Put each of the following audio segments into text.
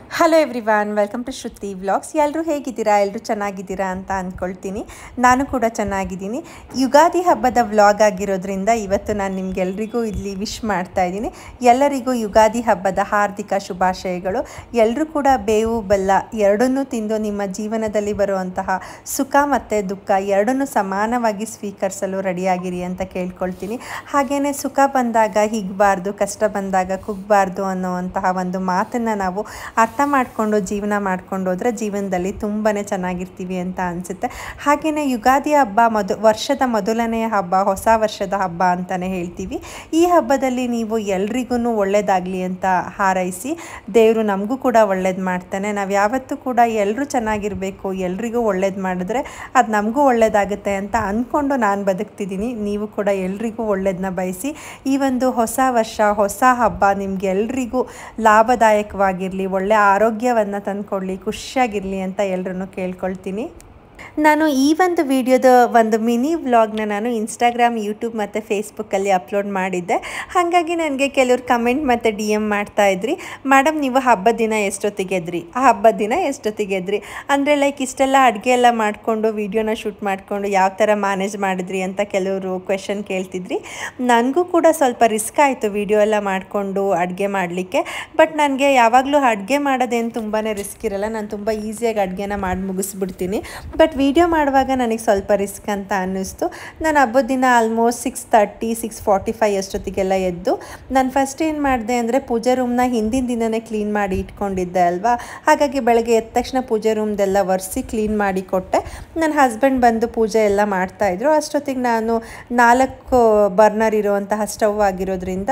hello everyone welcome to Shruti vlogs ಎಲ್ಲರೂ ಹೇಗಿದ್ದೀರಾ ಎಲ್ಲರೂ ಚೆನ್ನಾಗಿದ್ದೀರಾ ಅಂತ ಅಂದ್ಕೊಳ್ತೀನಿ ನಾನು ಕೂಡ ಚೆನ್ನಾಗಿದ್ದೀನಿ ಯುಗಾದಿ ಹಬ್ಬದ ವ್ಲಾಗ್ ಆಗಿರೋದ್ರಿಂದ ಇವತ್ತು ನಾನು ನಿಮ್ಗೆಲ್ರಿಗೂ ಇಲ್ಲಿ ವಿಶ್ ಮಾಡ್ತಾ ಇದ್ದೀನಿ ಎಲ್ಲರಿಗೂ ಯುಗಾದಿ ಹಬ್ಬದ ಹಾರ್ದಿಕ ಶುಭಾಶಯಗಳು ಎಲ್ಲರೂ ಕೂಡ ಬೇವು ಬೆಲ್ಲ ಎರಡನ್ನೂ ತಿಂದು ನಿಮ್ಮ ಜೀವನದಲ್ಲಿ ಬರುವಂತಹ ಸುಖ ಮತ್ತು ದುಃಖ ಎರಡನ್ನೂ ಸಮಾನವಾಗಿ ಸ್ವೀಕರಿಸಲು ರೆಡಿಯಾಗಿರಿ ಅಂತ ಕೇಳ್ಕೊಳ್ತೀನಿ ಹಾಗೆಯೇ ಸುಖ ಬಂದಾಗ ಹಿಗ್ಬಾರ್ದು ಕಷ್ಟ ಬಂದಾಗ ಕುಗ್ಬಾರ್ದು ಅನ್ನುವಂತಹ ಒಂದು ಮಾತನ್ನು ನಾವು ಅರ್ಥ ಮಾಡಿಕೊಂಡು ಜೀವನ ಮಾಡ್ಕೊಂಡು ಹೋದ್ರೆ ಜೀವನದಲ್ಲಿ ತುಂಬಾ ಚೆನ್ನಾಗಿರ್ತೀವಿ ಅಂತ ಅನಿಸುತ್ತೆ ಹಾಗೆಯೇ ಯುಗಾದಿ ಹಬ್ಬ ಮೊದ ವರ್ಷದ ಮೊದಲನೆಯ ಹಬ್ಬ ಹೊಸ ವರ್ಷದ ಹಬ್ಬ ಅಂತಲೇ ಹೇಳ್ತೀವಿ ಈ ಹಬ್ಬದಲ್ಲಿ ನೀವು ಎಲ್ರಿಗೂ ಒಳ್ಳೆಯದಾಗಲಿ ಅಂತ ಹಾರೈಸಿ ದೇವರು ನಮಗೂ ಕೂಡ ಒಳ್ಳೇದು ಮಾಡ್ತಾನೆ ನಾವು ಯಾವತ್ತೂ ಕೂಡ ಎಲ್ಲರೂ ಚೆನ್ನಾಗಿರಬೇಕು ಎಲ್ರಿಗೂ ಒಳ್ಳೇದು ಮಾಡಿದ್ರೆ ಅದು ನಮಗೂ ಒಳ್ಳೇದಾಗುತ್ತೆ ಅಂತ ಅಂದ್ಕೊಂಡು ನಾನು ಬದುಕ್ತಿದ್ದೀನಿ ನೀವು ಕೂಡ ಎಲ್ರಿಗೂ ಒಳ್ಳೇದನ್ನ ಬಯಸಿ ಈ ಒಂದು ಹೊಸ ವರ್ಷ ಹೊಸ ಹಬ್ಬ ನಿಮ್ಗೆಲ್ರಿಗೂ ಲಾಭದಾಯಕವಾಗಿರಲಿ ಒಳ್ಳೆ ಆರೋಗ್ಯವನ್ನು ತಂದುಕೊಡ್ಲಿ ಖುಷಿಯಾಗಿರಲಿ ಅಂತ ಎಲ್ಲರನ್ನು ಕೇಳ್ಕೊಳ್ತೀನಿ ನಾನು ಈ ಒಂದು ವಿಡಿಯೋದ ಒಂದು ಮಿನಿ ವ್ಲಾಗ್ನ ನಾನು ಇನ್ಸ್ಟಾಗ್ರಾಮ್ ಯೂಟ್ಯೂಬ್ ಮತ್ತು ಫೇಸ್ಬುಕ್ಕಲ್ಲಿ ಅಪ್ಲೋಡ್ ಮಾಡಿದ್ದೆ ಹಾಗಾಗಿ ನನಗೆ ಕೆಲವ್ರು ಕಮೆಂಟ್ ಮತ್ತು ಡಿ ಎಮ್ ಮಾಡ್ತಾ ಇದ್ರಿ ಮೇಡಮ್ ನೀವು ಹಬ್ಬದ ದಿನ ಎಷ್ಟೊತ್ತಿಗೆ ಎದ್ರಿ ಆ ಹಬ್ಬದ ದಿನ ಎಷ್ಟೊತ್ತಿಗೆ ಎದ್ರಿ ಅಂದರೆ ಲೈಕ್ ಇಷ್ಟೆಲ್ಲ ಅಡುಗೆ ಎಲ್ಲ ಮಾಡಿಕೊಂಡು ವೀಡಿಯೋನ ಶೂಟ್ ಮಾಡಿಕೊಂಡು ಯಾವ ಥರ ಮ್ಯಾನೇಜ್ ಮಾಡಿದ್ರಿ ಅಂತ ಕೆಲವರು ಕ್ವೆಶನ್ ಕೇಳ್ತಿದ್ರಿ ನನಗೂ ಕೂಡ ಸ್ವಲ್ಪ ರಿಸ್ಕ್ ಆಯಿತು ವಿಡಿಯೋ ಎಲ್ಲ ಮಾಡಿಕೊಂಡು ಅಡುಗೆ ಮಾಡಲಿಕ್ಕೆ ಬಟ್ ನನಗೆ ಯಾವಾಗಲೂ ಅಡುಗೆ ಮಾಡೋದೇನು ತುಂಬಾ ರಿಸ್ಕ್ ಇರಲ್ಲ ನಾನು ತುಂಬ ಈಸಿಯಾಗಿ ಅಡುಗೆನ ಮಾಡಿ ಮುಗಿಸ್ಬಿಡ್ತೀನಿ ಬಟ್ ವಿಡಿಯೋ ಮಾಡುವಾಗ ನನಗೆ ಸ್ವಲ್ಪ ರಿಸ್ಕ್ ಅಂತ ಅನ್ನಿಸ್ತು ನಾನು ಹಬ್ಬದ ದಿನ almost six thirty six forty five ಅಷ್ಟೊತ್ತಿಗೆಲ್ಲ ಎದ್ದು ನಾನು ಫಸ್ಟ್ ಏನು ಮಾಡಿದೆ ಅಂದರೆ ಪೂಜೆ ರೂಮ್ನ ಹಿಂದಿನ ದಿನವೇ ಕ್ಲೀನ್ ಮಾಡಿ ಇಟ್ಕೊಂಡಿದ್ದೆ ಅಲ್ವಾ ಹಾಗಾಗಿ ಬೆಳಗ್ಗೆ ಎದ್ದ ತಕ್ಷಣ ಪೂಜೆ ರೂಮ್ದೆಲ್ಲ ಒರೆಸಿ ಕ್ಲೀನ್ ಮಾಡಿ ಕೊಟ್ಟೆ ನನ್ನ ಹಸ್ಬೆಂಡ್ ಬಂದು ಪೂಜೆ ಎಲ್ಲ ಮಾಡ್ತಾಯಿದ್ರು ಅಷ್ಟೊತ್ತಿಗೆ ನಾನು ನಾಲ್ಕು ಬರ್ನರ್ ಇರುವಂತಹ ಸ್ಟವ್ ಆಗಿರೋದ್ರಿಂದ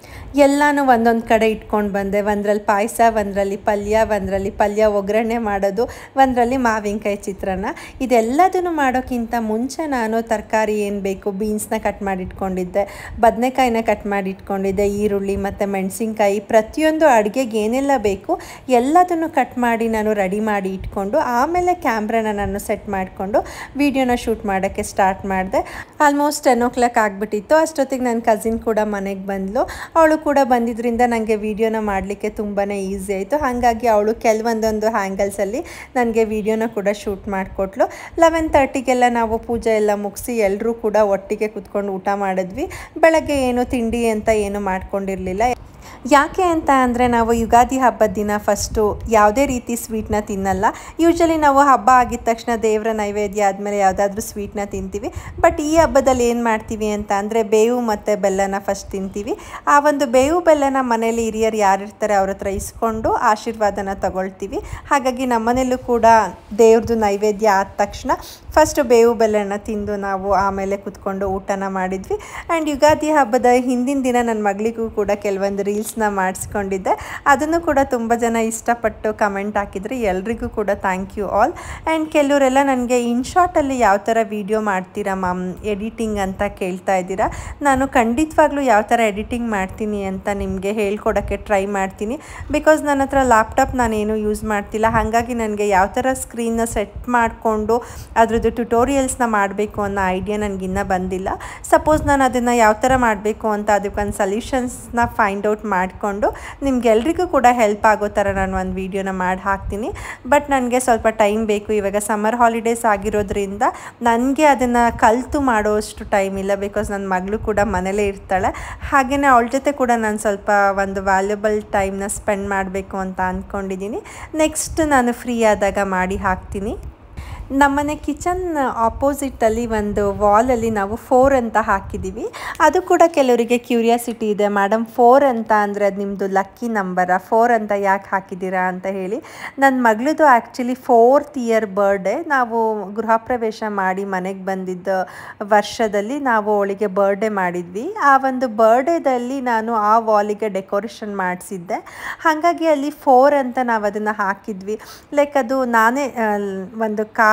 ಎಲ್ಲನೂ ಒಂದೊಂದು ಕಡೆ ಇಟ್ಕೊಂಡು ಬಂದೆ ಒಂದರಲ್ಲಿ ಪಾಯಸ ಒಂದರಲ್ಲಿ ಪಲ್ಯ ಒಂದರಲ್ಲಿ ಪಲ್ಯ ಒಗ್ಗರಣೆ ಮಾಡೋದು ಒಂದರಲ್ಲಿ ಮಾವಿನಕಾಯಿ ಚಿತ್ರಾನ್ನ ಇದೆಲ್ಲದನ್ನು ಮಾಡೋಕ್ಕಿಂತ ಮುಂಚೆ ನಾನು ತರಕಾರಿ ಏನು ಬೇಕು ಬೀನ್ಸ್ನ ಕಟ್ ಮಾಡಿ ಇಟ್ಕೊಂಡಿದ್ದೆ ಬದನೆಕಾಯಿನ ಕಟ್ ಮಾಡಿ ಇಟ್ಕೊಂಡಿದ್ದೆ ಈರುಳ್ಳಿ ಮತ್ತು ಮೆಣಸಿನ್ಕಾಯಿ ಪ್ರತಿಯೊಂದು ಅಡುಗೆಗೆ ಏನೆಲ್ಲ ಬೇಕು ಎಲ್ಲದನ್ನು ಕಟ್ ಮಾಡಿ ನಾನು ರೆಡಿ ಮಾಡಿ ಇಟ್ಕೊಂಡು ಆಮೇಲೆ ಕ್ಯಾಮ್ರಾನ ನಾನು ಸೆಟ್ ಮಾಡಿಕೊಂಡು ವೀಡಿಯೋನ ಶೂಟ್ ಮಾಡೋಕ್ಕೆ ಸ್ಟಾರ್ಟ್ ಮಾಡಿದೆ ಆಲ್ಮೋಸ್ಟ್ ಟೆನ್ ಓ ಕ್ಲಾಕ್ ಆಗಿಬಿಟ್ಟಿತ್ತು ಅಷ್ಟೊತ್ತಿಗೆ ನನ್ನ ಕಸಿನ್ ಕೂಡ ಮನೆಗೆ ಬಂದಳು ಅವಳು ಕೂಡ ಬಂದಿದ್ದರಿಂದ ನನಗೆ ವೀಡಿಯೋನ ಮಾಡಲಿಕ್ಕೆ ತುಂಬಾ ಈಸಿ ಆಯಿತು ಹಾಗಾಗಿ ಅವಳು ಕೆಲವೊಂದೊಂದು ಹ್ಯಾಂಗಲ್ಸಲ್ಲಿ ನನಗೆ ವೀಡಿಯೋನ ಕೂಡ ಶೂಟ್ ಮಾಡಿಕೊಟ್ಲು ಲೆವೆನ್ ತರ್ಟಿಗೆಲ್ಲ ನಾವು ಪೂಜೆ ಎಲ್ಲ ಮುಗಿಸಿ ಎಲ್ಲರೂ ಕೂಡ ಒಟ್ಟಿಗೆ ಕುತ್ಕೊಂಡು ಊಟ ಮಾಡಿದ್ವಿ ಬೆಳಗ್ಗೆ ಏನು ತಿಂಡಿ ಅಂತ ಏನು ಮಾಡ್ಕೊಂಡಿರಲಿಲ್ಲ ಯಾಕೆ ಅಂತ ಅಂದರೆ ನಾವು ಯುಗಾದಿ ಹಬ್ಬದ ದಿನ ಫಸ್ಟು ಯಾವುದೇ ರೀತಿ ಸ್ವೀಟ್ನ ತಿನ್ನಲ್ಲ ಯೂಶ್ವಲಿ ನಾವು ಹಬ್ಬ ಆಗಿದ ತಕ್ಷಣ ದೇವರ ನೈವೇದ್ಯ ಆದಮೇಲೆ ಯಾವುದಾದ್ರೂ ಸ್ವೀಟ್ನ ತಿಂತೀವಿ ಬಟ್ ಈ ಹಬ್ಬದಲ್ಲಿ ಏನು ಮಾಡ್ತೀವಿ ಅಂತ ಅಂದರೆ ಬೇವು ಮತ್ತು ಬೆಲ್ಲನ ಫಸ್ಟ್ ತಿಂತೀವಿ ಆ ಒಂದು ಬೇವು ಬೆಲ್ಲನ ಮನೇಲಿ ಹಿರಿಯರು ಯಾರಿರ್ತಾರೆ ಅವ್ರ ಹತ್ರ ಇಸ್ಕೊಂಡು ಆಶೀರ್ವಾದನ ತಗೊಳ್ತೀವಿ ಹಾಗಾಗಿ ನಮ್ಮನೇಲೂ ಕೂಡ ದೇವ್ರದ್ದು ನೈವೇದ್ಯ ಆದ ತಕ್ಷಣ ಫಸ್ಟು ಬೇವು ಬೆಲ್ಲನ ತಿಂದು ನಾವು ಆಮೇಲೆ ಕುತ್ಕೊಂಡು ಊಟನ ಮಾಡಿದ್ವಿ ಆ್ಯಂಡ್ ಯುಗಾದಿ ಹಬ್ಬದ ಹಿಂದಿನ ದಿನ ನನ್ನ ಮಗಳಿಗೂ ಕೂಡ ಕೆಲವೊಂದು ರೀಲ್ಸ್ನ ಮಾಡಿಸ್ಕೊಂಡಿದ್ದೆ ಅದನ್ನು ಕೂಡ ತುಂಬ ಜನ ಇಷ್ಟಪಟ್ಟು ಕಮೆಂಟ್ ಹಾಕಿದರೆ ಎಲ್ರಿಗೂ ಕೂಡ ಥ್ಯಾಂಕ್ ಯು ಆಲ್ ಆ್ಯಂಡ್ ಕೆಲವರೆಲ್ಲ ನನಗೆ ಇನ್ ಶಾರ್ಟಲ್ಲಿ ಯಾವ ಥರ ವೀಡಿಯೋ ಮಾಡ್ತೀರಾ ಮ್ಯಾಮ್ ಎಡಿಟಿಂಗ್ ಅಂತ ಕೇಳ್ತಾ ಇದ್ದೀರಾ ನಾನು ಖಂಡಿತವಾಗ್ಲೂ ಯಾವ ಥರ ಎಡಿಟಿಂಗ್ ಮಾಡ್ತೀನಿ ಅಂತ ನಿಮಗೆ ಹೇಳ್ಕೊಡೋಕ್ಕೆ ಟ್ರೈ ಮಾಡ್ತೀನಿ ಬಿಕಾಸ್ ನನ್ನ ಹತ್ರ ಲ್ಯಾಪ್ಟಾಪ್ ನಾನೇನು ಯೂಸ್ ಮಾಡ್ತಿಲ್ಲ ಹಾಗಾಗಿ ನನಗೆ ಯಾವ ಥರ ಸ್ಕ್ರೀನ್ನ ಸೆಟ್ ಮಾಡಿಕೊಂಡು ಅದ್ರದ್ದು ಟ್ಯುಟೋರಿಯಲ್ಸ್ನ ಮಾಡಬೇಕು ಅನ್ನೋ ಐಡಿಯಾ ನನಗಿನ್ನೂ ಬಂದಿಲ್ಲ ಸಪೋಸ್ ನಾನು ಅದನ್ನು ಯಾವ ಥರ ಮಾಡಬೇಕು ಅಂತ ಅದಕ್ಕೊಂದು ಸೊಲ್ಯೂಷನ್ಸ್ನ ಫೈಂಡ್ ಔಟ್ ಮಾಡಿಕೊಂಡು ನಿಮ್ಗೆಲ್ರಿಗೂ ಕೂಡ ಹೆಲ್ಪ್ ಆಗೋ ಥರ ನಾನು ಒಂದು ವೀಡಿಯೋನ ಮಾಡಿ ಹಾಕ್ತೀನಿ ಬಟ್ ನನಗೆ ಸ್ವಲ್ಪ ಟೈಮ್ ಬೇಕು ಇವಾಗ ಸಮ್ಮರ್ ಹಾಲಿಡೇಸ್ ಆಗಿರೋದ್ರಿಂದ ನನಗೆ ಅದನ್ನು ಕಲಿತು ಮಾಡೋಷ್ಟು ಟೈಮ್ ಇಲ್ಲ ಬಿಕಾಸ್ ನನ್ನ ಮಗಳು ಕೂಡ ಮನೇಲೇ ಇರ್ತಾಳೆ ಹಾಗೆಯೇ ಅವಳ ಜೊತೆ ಕೂಡ ನಾನು ಸ್ವಲ್ಪ ಒಂದು ವ್ಯಾಲ್ಯೂಬಲ್ ಟೈಮ್ನ ಸ್ಪೆಂಡ್ ಮಾಡಬೇಕು ಅಂತ ಅಂದ್ಕೊಂಡಿದ್ದೀನಿ ನೆಕ್ಸ್ಟ್ ನಾನು ಫ್ರೀ ಆದಾಗ ಮಾಡಿ ಹಾಕ್ತೀನಿ ನಮ್ಮನೆ ಕಿಚನ್ ಆಪೋಸಿಟಲ್ಲಿ ಒಂದು ವಾಲಲ್ಲಿ ನಾವು ಫೋರ್ ಅಂತ ಹಾಕಿದ್ದೀವಿ ಅದು ಕೂಡ ಕೆಲವರಿಗೆ ಕ್ಯೂರಿಯಾಸಿಟಿ ಇದೆ ಮೇಡಮ್ ಫೋರ್ ಅಂತ ಅಂದರೆ ಅದು ನಿಮ್ಮದು ಲಕ್ಕಿ ನಂಬರ ಫೋರ್ ಅಂತ ಯಾಕೆ ಹಾಕಿದ್ದೀರಾ ಅಂತ ಹೇಳಿ ನನ್ನ ಮಗಳದು ಆ್ಯಕ್ಚುಲಿ ಫೋರ್ತ್ ಇಯರ್ ಬರ್ಡೇ ನಾವು ಗೃಹ ಪ್ರವೇಶ ಮಾಡಿ ಮನೆಗೆ ಬಂದಿದ್ದ ವರ್ಷದಲ್ಲಿ ನಾವು ಅವಳಿಗೆ ಬರ್ಡೇ ಮಾಡಿದ್ವಿ ಆ ಒಂದು ಬರ್ಡೇದಲ್ಲಿ ನಾನು ಆ ವಾಲಿಗೆ ಡೆಕೋರೇಷನ್ ಮಾಡಿಸಿದ್ದೆ ಹಾಗಾಗಿ ಅಲ್ಲಿ ಫೋರ್ ಅಂತ ನಾವು ಅದನ್ನು ಹಾಕಿದ್ವಿ ಲೈಕ್ ಅದು ನಾನೇ ಒಂದು ಕಾರ್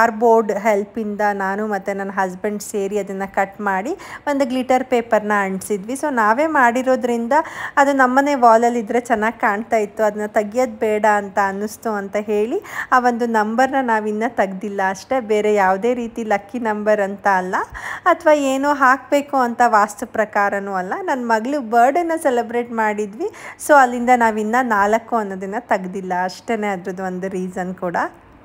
ಕಾರ್ಬೋರ್ಡ್ ಹೆಲ್ಪಿಂದ ನಾನು ಮತ್ತು ನನ್ನ ಹಸ್ಬೆಂಡ್ ಸೇರಿ ಅದನ್ನು ಕಟ್ ಮಾಡಿ ಒಂದು ಗ್ಲಿಟರ್ ಪೇಪರ್ನ ಅಂಟಿಸಿದ್ವಿ ಸೊ ನಾವೇ ಮಾಡಿರೋದ್ರಿಂದ ಅದು ನಮ್ಮನೆ ವಾಲಲ್ಲಿ ಇದ್ದರೆ ಚೆನ್ನಾಗಿ ಕಾಣ್ತಾ ಇತ್ತು ಅದನ್ನ ತೆಗಿಯೋದು ಬೇಡ ಅಂತ ಅನ್ನಿಸ್ತು ಅಂತ ಹೇಳಿ ಆ ಒಂದು ನಂಬರ್ನ ನಾವಿನ್ನೂ ತೆಗ್ದಿಲ್ಲ ಅಷ್ಟೇ ಬೇರೆ ಯಾವುದೇ ರೀತಿ ಲಕ್ಕಿ ನಂಬರ್ ಅಂತ ಅಲ್ಲ ಅಥವಾ ಏನೋ ಹಾಕಬೇಕು ಅಂತ ವಾಸ್ತು ಪ್ರಕಾರನೂ ಅಲ್ಲ ನನ್ನ ಮಗಳು ಬರ್ಡೇನ ಸೆಲೆಬ್ರೇಟ್ ಮಾಡಿದ್ವಿ ಸೊ ಅಲ್ಲಿಂದ ನಾವಿನ್ನೂ ನಾಲ್ಕು ಅನ್ನೋದನ್ನು ತೆಗ್ದಿಲ್ಲ ಅಷ್ಟೇ ಅದ್ರದ್ದು ಒಂದು ರೀಸನ್ ಕೂಡ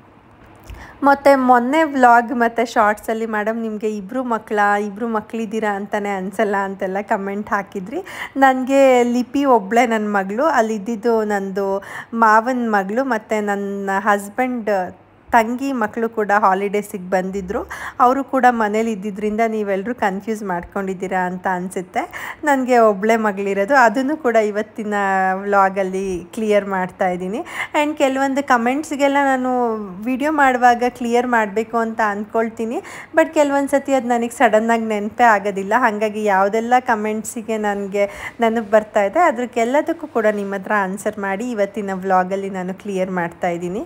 ಮತ್ತು ಮೊನ್ನೆ ವ್ಲಾಗ್ ಮತ್ತು ಶಾರ್ಟ್ಸಲ್ಲಿ ಮೇಡಮ್ ನಿಮಗೆ ಇಬ್ಬರು ಮಕ್ಕಳ ಇಬ್ಬರು ಮಕ್ಕಳಿದ್ದೀರಾ ಅಂತಲೇ ಅನಿಸಲ್ಲ ಅಂತೆಲ್ಲ ಕಮೆಂಟ್ ಹಾಕಿದ್ರಿ ನನಗೆ ಲಿಪಿ ಒಬ್ಬಳೇ ನನ್ನ ಮಗಳು ಅಲ್ಲಿದ್ದಿದ್ದು ನಂದು ಮಾವನ ಮಗಳು ಮತ್ತು ನನ್ನ ಹಸ್ಬೆಂಡ್ ತಂಗಿ ಮಕ್ಕಳು ಕೂಡ ಹಾಲಿಡೇಸಿಗೆ ಬಂದಿದ್ದರು ಅವರು ಕೂಡ ಮನೇಲಿ ಇದ್ದಿದ್ದರಿಂದ ನೀವೆಲ್ಲರೂ ಕನ್ಫ್ಯೂಸ್ ಮಾಡ್ಕೊಂಡಿದ್ದೀರಾ ಅಂತ ಅನಿಸುತ್ತೆ ನನಗೆ ಒಬ್ಬಳೇ ಮಗಳಿರೋದು ಅದನ್ನು ಕೂಡ ಇವತ್ತಿನ ವ್ಲಾಗಲ್ಲಿ ಕ್ಲಿಯರ್ ಮಾಡ್ತಾ ಇದ್ದೀನಿ ಆ್ಯಂಡ್ ಕೆಲವೊಂದು ಕಮೆಂಟ್ಸ್ಗೆಲ್ಲ ನಾನು ವಿಡಿಯೋ ಮಾಡುವಾಗ ಕ್ಲಿಯರ್ ಮಾಡಬೇಕು ಅಂತ ಅಂದ್ಕೊಳ್ತೀನಿ ಬಟ್ ಕೆಲವೊಂದು ಸತಿ ಅದು ನನಗೆ ಸಡನ್ನಾಗಿ ನೆನಪೇ ಆಗೋದಿಲ್ಲ ಹಾಗಾಗಿ ಯಾವುದೆಲ್ಲ ಕಮೆಂಟ್ಸಿಗೆ ನನಗೆ ನೆನಪು ಬರ್ತಾ ಇದೆ ಅದಕ್ಕೆಲ್ಲದಕ್ಕೂ ಕೂಡ ನಿಮ್ಮ ಹತ್ರ ಆನ್ಸರ್ ಮಾಡಿ ಇವತ್ತಿನ ವ್ಲಾಗಲ್ಲಿ ನಾನು ಕ್ಲಿಯರ್ ಮಾಡ್ತಾ ಇದ್ದೀನಿ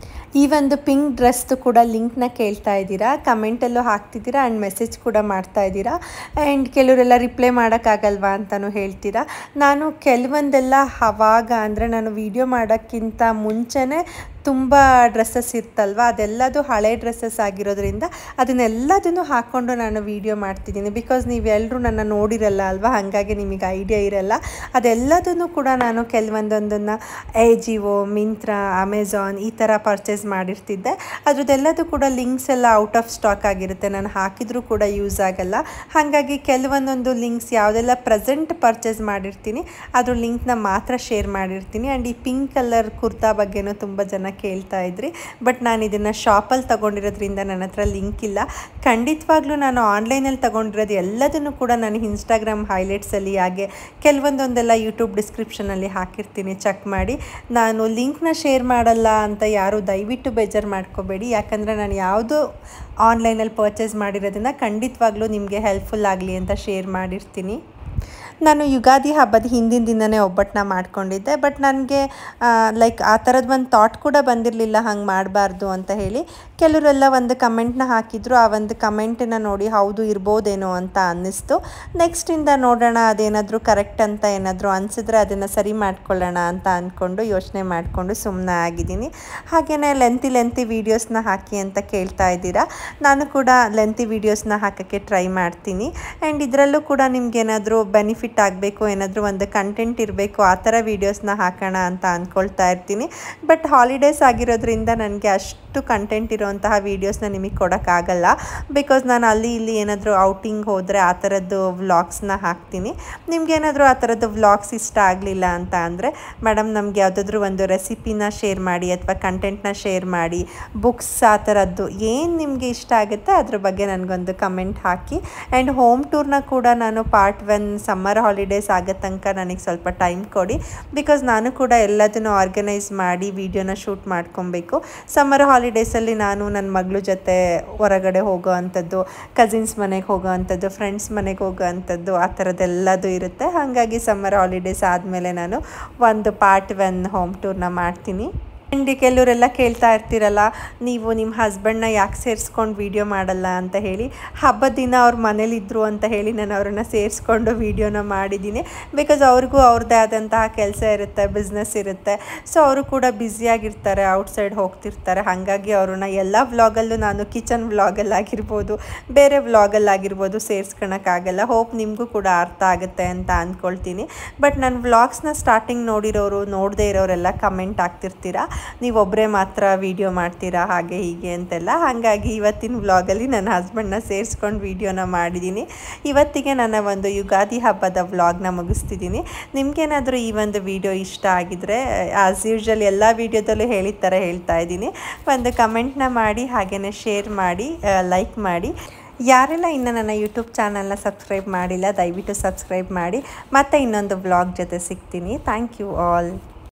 ಈ ಒಂದು ಪಿಂಕ್ ಡ್ರೆಸ್ದು ಕೂಡ ಲಿಂಕ್ನ ಕೇಳ್ತಾ ಇದ್ದೀರಾ ಕಮೆಂಟಲ್ಲೂ ಹಾಕ್ತಿದ್ದೀರಾ ಆ್ಯಂಡ್ ಮೆಸೇಜ್ ಕೂಡ ಮಾಡ್ತಾ ಇದ್ದೀರಾ ಆ್ಯಂಡ್ ಕೆಲವರೆಲ್ಲ ರಿಪ್ಲೈ ಮಾಡೋಕ್ಕಾಗಲ್ವಾ ಅಂತಲೂ ಹೇಳ್ತೀರಾ ನಾನು ಕೆಲವೊಂದೆಲ್ಲ ಅವಾಗ ಅಂದರೆ ನಾನು ವಿಡಿಯೋ ಮಾಡೋಕ್ಕಿಂತ ಮುಂಚೆನೇ ತುಂಬ ಡ್ರೆಸ್ಸಸ್ ಇರ್ತಲ್ವ ಅದೆಲ್ಲದು ಹಳೆ ಡ್ರೆಸ್ಸಸ್ ಆಗಿರೋದ್ರಿಂದ ಅದನ್ನೆಲ್ಲದನ್ನು ಹಾಕ್ಕೊಂಡು ನಾನು ವೀಡಿಯೋ ಮಾಡ್ತಿದ್ದೀನಿ ಬಿಕಾಸ್ ನೀವೆಲ್ಲರೂ ನನ್ನ ನೋಡಿರಲ್ಲ ಅಲ್ವಾ ಹಾಗಾಗಿ ನಿಮಗೆ ಐಡಿಯಾ ಇರಲ್ಲ ಅದೆಲ್ಲದನ್ನು ಕೂಡ ನಾನು ಕೆಲವೊಂದೊಂದನ್ನು ಎ ಜಿಒ ಮಿಂತ್ರ ಅಮೆಝಾನ್ ಈ ಥರ ಪರ್ಚೇಸ್ ಮಾಡಿರ್ತಿದ್ದೆ ಅದ್ರದ್ದೆಲ್ಲದು ಕೂಡ ಲಿಂಕ್ಸ್ ಎಲ್ಲ ಔಟ್ ಆಫ್ ಸ್ಟಾಕ್ ಆಗಿರುತ್ತೆ ನಾನು ಹಾಕಿದರೂ ಕೂಡ ಯೂಸ್ ಆಗಲ್ಲ ಹಾಗಾಗಿ ಕೆಲವೊಂದೊಂದು ಲಿಂಕ್ಸ್ ಯಾವುದೆಲ್ಲ ಪ್ರೆಸೆಂಟ್ ಪರ್ಚೇಸ್ ಮಾಡಿರ್ತೀನಿ ಅದ್ರ ಲಿಂಕ್ನ ಮಾತ್ರ ಶೇರ್ ಮಾಡಿರ್ತೀನಿ ಆ್ಯಂಡ್ ಈ ಪಿಂಕ್ ಕಲರ್ ಕುರ್ತಾ ಬಗ್ಗೆನೂ ತುಂಬ ಜನ ಕೇಳ್ತಾ ಇದ್ರಿ ಬಟ್ ನಾನು ಇದನ್ನು ಶಾಪಲ್ಲಿ ತೊಗೊಂಡಿರೋದ್ರಿಂದ ನನ್ನ ಹತ್ರ ಲಿಂಕ್ ಇಲ್ಲ ಖಂಡಿತವಾಗ್ಲೂ ನಾನು ಆನ್ಲೈನಲ್ಲಿ ತೊಗೊಂಡಿರೋದು ಎಲ್ಲದನ್ನು ಕೂಡ ನಾನು ಇನ್ಸ್ಟಾಗ್ರಾಮ್ ಹೈಲೈಟ್ಸಲ್ಲಿ ಹಾಗೆ ಕೆಲವೊಂದೊಂದೆಲ್ಲ ಯೂಟ್ಯೂಬ್ ಡಿಸ್ಕ್ರಿಪ್ಷನಲ್ಲಿ ಹಾಕಿರ್ತೀನಿ ಚೆಕ್ ಮಾಡಿ ನಾನು ಲಿಂಕ್ನ ಶೇರ್ ಮಾಡಲ್ಲ ಅಂತ ಯಾರು ದಯವಿಟ್ಟು ಬೇಜಾರು ಮಾಡ್ಕೋಬೇಡಿ ಯಾಕಂದರೆ ನಾನು ಯಾವುದು ಆನ್ಲೈನಲ್ಲಿ ಪರ್ಚೇಸ್ ಮಾಡಿರೋದನ್ನು ಖಂಡಿತವಾಗ್ಲೂ ನಿಮಗೆ ಹೆಲ್ಪ್ಫುಲ್ ಆಗಲಿ ಅಂತ ಶೇರ್ ಮಾಡಿರ್ತೀನಿ ನಾನು ಯುಗಾದಿ ಹಬ್ಬದ ಹಿಂದಿನ ದಿನವೇ ಒಬ್ಬಟ್ಟನ್ನ ಮಾಡ್ಕೊಂಡಿದ್ದೆ ಬಟ್ ನನಗೆ ಲೈಕ್ ಆ ಥರದ್ದು ಒಂದು ಥಾಟ್ ಕೂಡ ಬಂದಿರಲಿಲ್ಲ ಹಂಗೆ ಮಾಡಬಾರ್ದು ಅಂತ ಹೇಳಿ ಕೆಲವರೆಲ್ಲ ಒಂದು ಕಮೆಂಟ್ನ ಹಾಕಿದ್ರು ಆ ಒಂದು ಕಮೆಂಟನ್ನ ನೋಡಿ ಹೌದು ಇರ್ಬೋದೇನೋ ಅಂತ ಅನ್ನಿಸ್ತು ನೆಕ್ಸ್ಟಿಂದ ನೋಡೋಣ ಅದೇನಾದರೂ ಕರೆಕ್ಟ್ ಅಂತ ಏನಾದರೂ ಅನಿಸಿದ್ರೆ ಅದನ್ನು ಸರಿ ಮಾಡ್ಕೊಳ್ಳೋಣ ಅಂತ ಅಂದ್ಕೊಂಡು ಯೋಚನೆ ಮಾಡಿಕೊಂಡು ಸುಮ್ಮನೆ ಆಗಿದ್ದೀನಿ ಹಾಗೆಯೇ ಲೆಂತಿ ಲೆಂತಿ ವೀಡಿಯೋಸ್ನ ಹಾಕಿ ಅಂತ ಕೇಳ್ತಾ ಇದ್ದೀರಾ ನಾನು ಕೂಡ ಲೆಂತಿ ವೀಡಿಯೋಸ್ನ ಹಾಕೋಕ್ಕೆ ಟ್ರೈ ಮಾಡ್ತೀನಿ ಆ್ಯಂಡ್ ಇದರಲ್ಲೂ ಕೂಡ ನಿಮ್ಗೇನಾದರೂ ಬೆನಿಫಿಟ್ ಆಗಬೇಕು ಏನಾದರೂ ಒಂದು ಕಂಟೆಂಟ್ ಇರಬೇಕು ಆ ಥರ ವೀಡಿಯೋಸ್ನ ಹಾಕೋಣ ಅಂತ ಅಂದ್ಕೊಳ್ತಾ ಇರ್ತೀನಿ ಬಟ್ ಹಾಲಿಡೇಸ್ ಆಗಿರೋದ್ರಿಂದ ನನಗೆ ಅಷ್ಟು ಕಂಟೆಂಟ್ ಇರೋಂತಹ ವೀಡಿಯೋಸ್ನ ನಿಮಗೆ ಕೊಡೋಕ್ಕಾಗಲ್ಲ ಬಿಕಾಸ್ ನಾನು ಅಲ್ಲಿ ಇಲ್ಲಿ ಏನಾದರೂ ಔಟಿಂಗ್ ಹೋದರೆ ಆ ಥರದ್ದು ವ್ಲಾಗ್ಸ್ನ ಹಾಕ್ತೀನಿ ನಿಮ್ಗೇನಾದರೂ ಆ ಥರದ್ದು ವ್ಲಾಗ್ಸ್ ಇಷ್ಟ ಆಗಲಿಲ್ಲ ಅಂತ ಅಂದರೆ ಮೇಡಮ್ ನಮ್ಗೆ ಯಾವುದಾದ್ರೂ ಒಂದು ರೆಸಿಪಿನ ಶೇರ್ ಮಾಡಿ ಅಥವಾ ಕಂಟೆಂಟ್ನ ಶೇರ್ ಮಾಡಿ ಬುಕ್ಸ್ ಆ ಥರದ್ದು ಏನು ನಿಮಗೆ ಇಷ್ಟ ಆಗುತ್ತೆ ಅದ್ರ ಬಗ್ಗೆ ನನಗೊಂದು ಕಮೆಂಟ್ ಹಾಕಿ ಆ್ಯಂಡ್ ಹೋಮ್ ಟೂರ್ನ ಕೂಡ ನಾನು ಪಾರ್ಟ್ ಒನ್ ಸಮ್ಮರ್ ಹಾಲಿಡೇಸ್ ಆಗೋ ತನಕ ನನಗೆ ಸ್ವಲ್ಪ ಟೈಮ್ ಕೊಡಿ ಬಿಕಾಸ್ ನಾನು ಕೂಡ ಎಲ್ಲದನ್ನು ಆರ್ಗನೈಸ್ ಮಾಡಿ ವೀಡಿಯೋನ ಶೂಟ್ ಮಾಡ್ಕೊಬೇಕು ಸಮ್ಮರ್ ಹಾಲಿಡೇಸಲ್ಲಿ ನಾನು ನನ್ನ ಮಗಳ ಜೊತೆ ಹೊರಗಡೆ ಹೋಗೋ ಅಂಥದ್ದು ಕಸಿನ್ಸ್ ಮನೆಗೆ ಹೋಗೋ ಅಂಥದ್ದು ಫ್ರೆಂಡ್ಸ್ ಮನೆಗೆ ಹೋಗೋ ಅಂಥದ್ದು ಆ ಥರದ್ದೆಲ್ಲದು ಇರುತ್ತೆ ಹಾಗಾಗಿ ಸಮ್ಮರ್ ಹಾಲಿಡೇಸ್ ಆದಮೇಲೆ ನಾನು ಒಂದು ಪಾರ್ಟ್ ಒನ್ ಹೋಮ್ ಟೂರ್ನ ಮಾಡ್ತೀನಿ ಆ್ಯಂಡ್ ಕೆಲವರೆಲ್ಲ ಕೇಳ್ತಾ ಇರ್ತೀರಲ್ಲ ನೀವು ನಿಮ್ಮ ಹಸ್ಬೆಂಡ್ನ ಯಾಕೆ ಸೇರಿಸ್ಕೊಂಡು ವೀಡಿಯೋ ಮಾಡಲ್ಲ ಅಂತ ಹೇಳಿ ಹಬ್ಬದ ದಿನ ಅವ್ರ ಮನೇಲಿದ್ದರು ಅಂತ ಹೇಳಿ ನಾನು ಅವ್ರನ್ನ ಸೇರಿಸ್ಕೊಂಡು ವೀಡಿಯೋನ ಮಾಡಿದ್ದೀನಿ ಬಿಕಾಸ್ ಅವ್ರಿಗೂ ಅವ್ರದ್ದೇ ಆದಂತಹ ಕೆಲಸ ಇರುತ್ತೆ ಬಿಸ್ನೆಸ್ ಇರುತ್ತೆ ಸೊ ಅವರು ಕೂಡ ಬ್ಯುಸಿಯಾಗಿರ್ತಾರೆ ಔಟ್ಸೈಡ್ ಹೋಗ್ತಿರ್ತಾರೆ ಹಾಗಾಗಿ ಅವ್ರನ್ನ ಎಲ್ಲ ವ್ಲಾಗಲ್ಲೂ ನಾನು ಕಿಚನ್ ವ್ಲಾಗಲ್ಲಾಗಿರ್ಬೋದು ಬೇರೆ ವ್ಲಾಗಲ್ಲಾಗಿರ್ಬೋದು ಸೇರಿಸ್ಕೊಳಕ್ಕಾಗಲ್ಲ ಹೋಪ್ ನಿಮಗೂ ಕೂಡ ಅರ್ಥ ಆಗುತ್ತೆ ಅಂತ ಅಂದ್ಕೊಳ್ತೀನಿ ಬಟ್ ನನ್ನ ವ್ಲಾಗ್ಸ್ನ ಸ್ಟಾರ್ಟಿಂಗ್ ನೋಡಿರೋರು ನೋಡದೇ ಇರೋರೆಲ್ಲ ಕಮೆಂಟ್ ಆಗ್ತಿರ್ತೀರಾ ನೀವೊಬ್ಬರೇ ಮಾತ್ರ ವೀಡಿಯೋ ಮಾಡ್ತೀರಾ ಹಾಗೆ ಹೀಗೆ ಅಂತೆಲ್ಲ ಹಾಗಾಗಿ ಇವತ್ತಿನ ವ್ಲಾಗಲ್ಲಿ ನನ್ನ ಹಸ್ಬೆಂಡ್ನ ಸೇರಿಸ್ಕೊಂಡು ವೀಡಿಯೋನ ಮಾಡಿದ್ದೀನಿ ಇವತ್ತಿಗೆ ನನ್ನ ಒಂದು ಯುಗಾದಿ ಹಬ್ಬದ ವ್ಲಾಗ್ನ ಮುಗಿಸ್ತಿದ್ದೀನಿ ನಿಮಗೇನಾದರೂ ಈ ಒಂದು ವಿಡಿಯೋ ಇಷ್ಟ ಆಗಿದ್ರೆ ಆ್ಯಸ್ ಯೂಶ್ವಲ್ ಎಲ್ಲ ವೀಡಿಯೋದಲ್ಲೂ ಹೇಳಿದ ಥರ ಹೇಳ್ತಾ ಇದ್ದೀನಿ ಒಂದು ಕಮೆಂಟ್ನ ಮಾಡಿ ಹಾಗೆಯೇ ಶೇರ್ ಮಾಡಿ ಲೈಕ್ ಮಾಡಿ ಯಾರೆಲ್ಲ ಇನ್ನು ನನ್ನ ಯೂಟ್ಯೂಬ್ ಚಾನಲ್ನ ಸಬ್ಸ್ಕ್ರೈಬ್ ಮಾಡಿಲ್ಲ ದಯವಿಟ್ಟು ಸಬ್ಸ್ಕ್ರೈಬ್ ಮಾಡಿ ಮತ್ತೆ ಇನ್ನೊಂದು ವ್ಲಾಗ್ ಜೊತೆ ಸಿಗ್ತೀನಿ ಥ್ಯಾಂಕ್ ಯು ಆಲ್